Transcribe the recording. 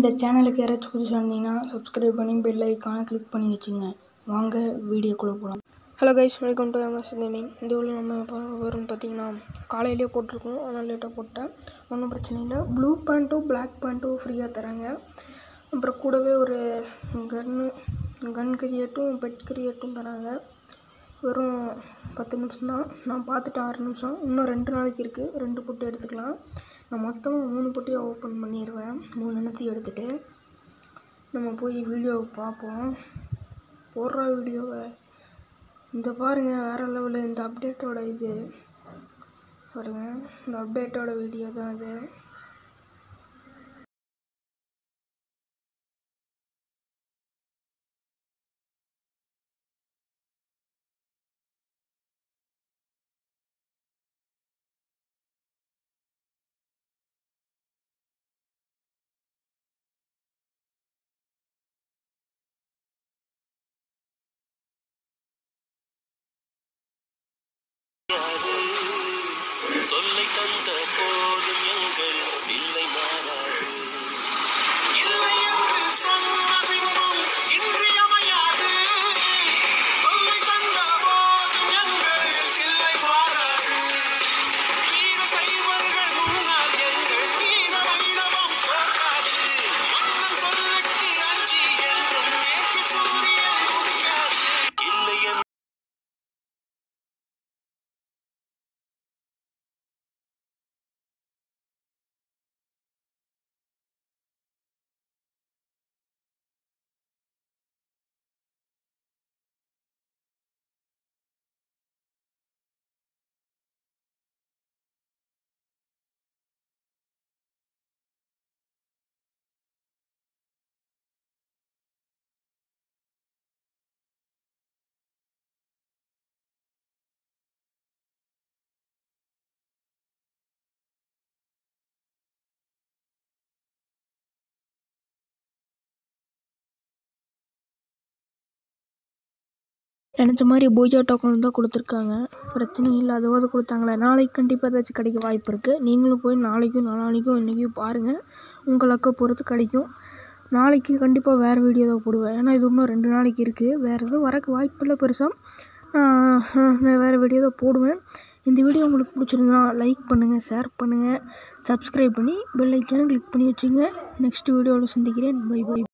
இந்த சேனலுக்கு யாராச்சும் புதுசாக இருந்தீங்கன்னா சப்ஸ்கிரைப் பண்ணி பெல் ஐக்கானை கிளிக் பண்ணி வச்சுங்க வாங்க வீடியோக்குள்ளே போகலாம் hello guys welcome to MS gaming இந்த உள்ள நம்ம பார்க்க போகிறோம்னு பார்த்தீங்கன்னா காலையிலேயே போட்டிருக்கோம் ஆனால் லேட்டாக போட்டேன் ஒன்றும் பிரச்சனை இல்லை ப்ளூ பேண்ட்டும் பிளாக் பேண்ட்டும் ஃப்ரீயாக தராங்க அப்புறம் கூடவே ஒரு கன்னு கன் கிரியேட்டும் பெட் கிரியேட்டும் தராங்க வெறும் பத்து நிமிஷம் தான் நான் பார்த்துட்டேன் ஆறு நிமிஷம் இன்னும் ரெண்டு நாளைக்கு இருக்குது ரெண்டு பொட்டி எடுத்துக்கலாம் நான் மொத்தமாக மூணு பொட்டியை ஓப்பன் பண்ணிடுவேன் மூணு எண்ணத்தையும் எடுத்துகிட்டு நம்ம போய் வீடியோவை பார்ப்போம் போடுற வீடியோவை இந்த பாருங்க வேறு லெவலில் இந்த அப்டேட்டோட இது பாருங்க இந்த அப்டேட்டோட வீடியோ தான் இது தொல்லை தந்த போதும் எங்கள் இல்லை மாறாது இல்லை என்று சொன்ன பின்பும் இன்றியமையாது தொல்லை தந்த போதும் எங்கள் இல்லை மாறாது வீர சைவர்கள் முன்னால் எங்கள் வீர வைணவம் தோற்காது மன்னன் சொல்லுக்கு அஞ்சி என்றும் மேற்கு சூரியன் உதிக்காது இல்லை என்று நினச்ச மாதிரி பூஜா டோக்கன் தான் கொடுத்துருக்காங்க பிரச்சனை இல்லை அதுவாது கொடுத்தாங்களே நாளைக்கு கண்டிப்பாக ஏதாச்சும் கிடைக்க வாய்ப்பு இருக்குது நீங்களும் போய் நாளைக்கும் நாளானிக்கும் இன்றைக்கும் பாருங்கள் உங்களுக்கு பொறுத்து கிடைக்கும் நாளைக்கு கண்டிப்பாக வேறு வீடியோ தான் போடுவேன் ஏன்னா இது இன்னும் ரெண்டு நாளைக்கு இருக்குது வேறு எதுவும் வரக்கு வாய்ப்பு இல்லை பெருசாக நான் வேறு வீடியோ தான் போடுவேன் இந்த வீடியோ உங்களுக்கு பிடிச்சிருந்தா லைக் பண்ணுங்கள் ஷேர் பண்ணுங்கள் சப்ஸ்கிரைப் பண்ணி பெல் ஐக்கானை கிளிக் பண்ணி வச்சுங்க நெக்ஸ்ட் வீடியோவில் சந்திக்கிறேன் பை பை